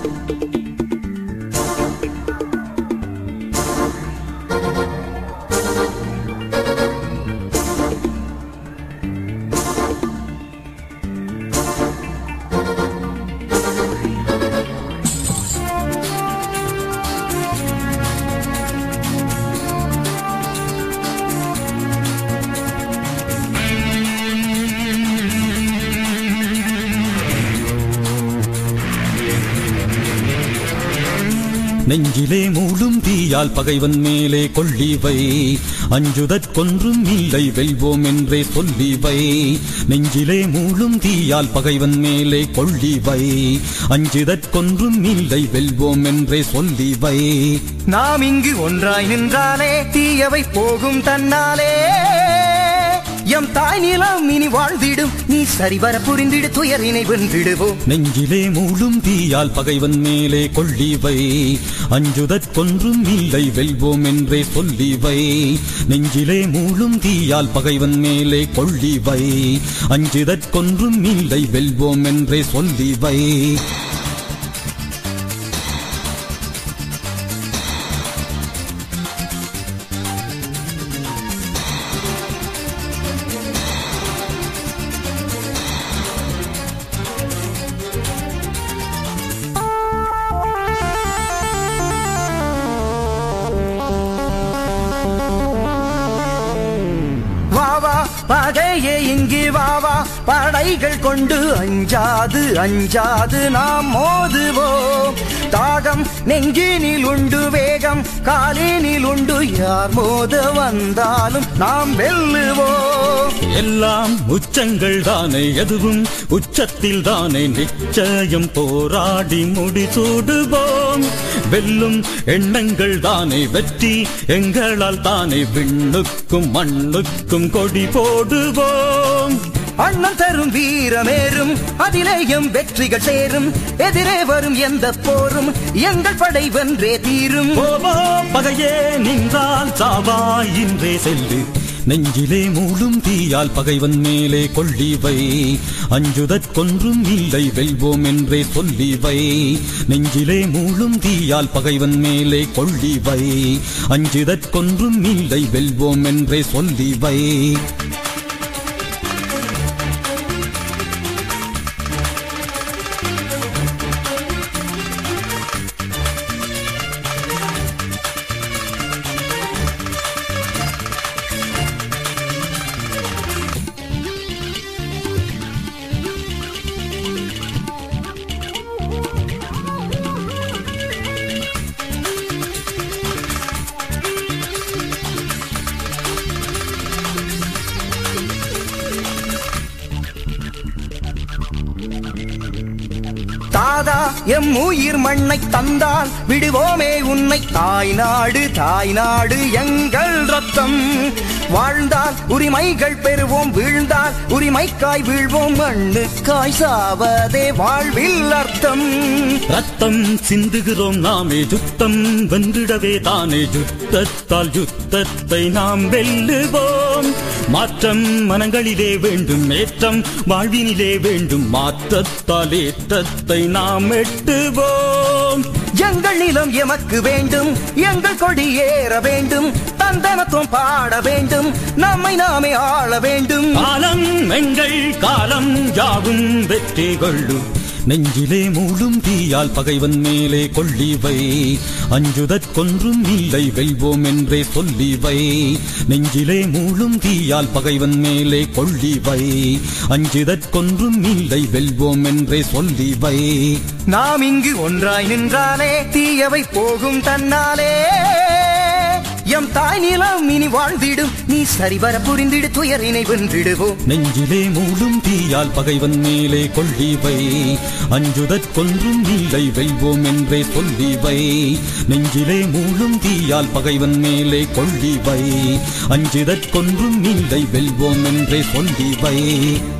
நெஞ்சிலே மூடும் தீயால் பகைவன் மேலே கொள்ளிவை அஞ்சுதற்கொன்றும் இல்லை வெல்வோம் என்றே சொல்லிவை நெஞ்சிலே மூடும் தீயால் பகைவன் மேலே கொள்ளிவை அஞ்சுதற்கொன்றும் இல்லை வெல்வோம் என்றே சொல்லிவை நாம் இங்கு ஒன்றாய் நின்றாலே தீயவை போகும் தன்னாலே எம் தாய் நிலம் இனி வாழ்ந்திடும் நீ சரிவர புரிந்திடு துயரினை வென்றிடுவோம் நெஞ்சிலே மூடும் தீயால் பகைவன் மேலே கொள்ளிவை அஞ்சுதற்கொன்றும் இல்லை வெல்வோம் என்றே சொல்லிவை நெஞ்சிலே மூடும் தீயால் பகைவன் மேலே கொள்ளிவை அஞ்சுதற்கொன்றும் இல்லை வெல்வோம் என்றே சொல்லிவை வா வா பகையே இங்கு வா வா படைகள் கொண்டு அஞ்சாது அஞ்சாது நாம் மோதுவோம் தாகம் நெஞ்சினில் உண்டு வேகம் காலினில் உண்டு யார் மோத வந்தாலும் நாம் வெல்லுவோம் எல்லாம் உச்சங்கள் தானே எதுவும் உச்சத்தில் தானே நிச்சயம் போராடி முடிசூடுவோம் வெல்லும் எண்ணங்கள் தானே வெற்றி எங்களால் தானே விண்ணுக்கும் மண்ணுக்கும் கொடி போடுவோம் அண்ணன் தரும் வீரமேறும் அதிலேயும் வெற்றிகள் சேரும் எதிரே வரும் எந்த போரும் எங்கள் படை வென்றே தீரும் போவோ பகையே நின்றால் சாவாய் இன்றே செல்லு நெஞ்சிலே மூடும் தீயால் பகைவன் மேலே கொள்ளிவை அஞ்சுதற்கொன்றும் இல்லை வெல்வோம் என்றே சொல்லிவை நெஞ்சிலே மூடும் தீயால் பகைவன் மேலே கொள்ளிவை அஞ்சுதற்கொன்றும் இல்லை வெல்வோம் என்றே சொல்லிவை தாதா எம் உயிர் மண்ணை தந்தால் விடுவோமே உன்னை தாய் நாடு தாய் நாடு எங்கள் ரத்தம் வாழ்ந்தால் உரிமைகள் பெறுவோம் வீழ்ந்தால் உரிமைக்காய் வீழ்வோம் மண்ணுக்காய் சாவதே வாழ்வில் அர்த்தம் ரத்தம் சிந்துகிறோம் நாமே யுத்தம் வென்றிடவே தானே யுத்தத்தால் யுத்தத்தை நாம் வெல்லுவோம் மாற்றம் மனங்களிலே வேண்டும் ஏற்றம் வாழ்வினிலே வேண்டும் மாற்றத்தால் ஏற்றத்தை நாம் எட்டுவோம் எங்கள் நிலம் எமக்கு வேண்டும் எங்கள் கொடி ஏற வேண்டும் தந்தனத்துவம் பாட வேண்டும் நம்மை நாமே ஆள வேண்டும் காலம் எங்கள் காலம் யாவும் வெற்றி கொள்ளும் நெஞ்சிலே மூடும் தீயால் பகைவன் மேலே கொள்ளிவை அஞ்சுதற்கொன்றும் இல்லை வெல்வோம் என்றே சொல்லிவை நெஞ்சிலே மூடும் தீயால் பகைவன் மேலே கொள்ளிவை அஞ்சுதற்கொன்றும் இல்லை வெல்வோம் என்றே சொல்லிவை நாம் இங்கு ஒன்றாய் நின்றாலே தீயவை போகும் தன்னாலே எம் தாய் நிலம் இனி வாழ்ந்திடும் நீ சரிவர புரிந்திடு துயரினை வென்றிடுவோம் நெஞ்சிலே மூடும் தீயால் பகைவன் மேலே கொள்ளிவை அஞ்சுதற்கொன்றும் இல்லை வெல்வோம் என்றே சொல்லிவை நெஞ்சிலே மூடும் தீயால் பகைவன் மேலே கொள்ளிவை அஞ்சுதற்கொன்றும் இல்லை வெல்வோம் என்றே சொல்லிவை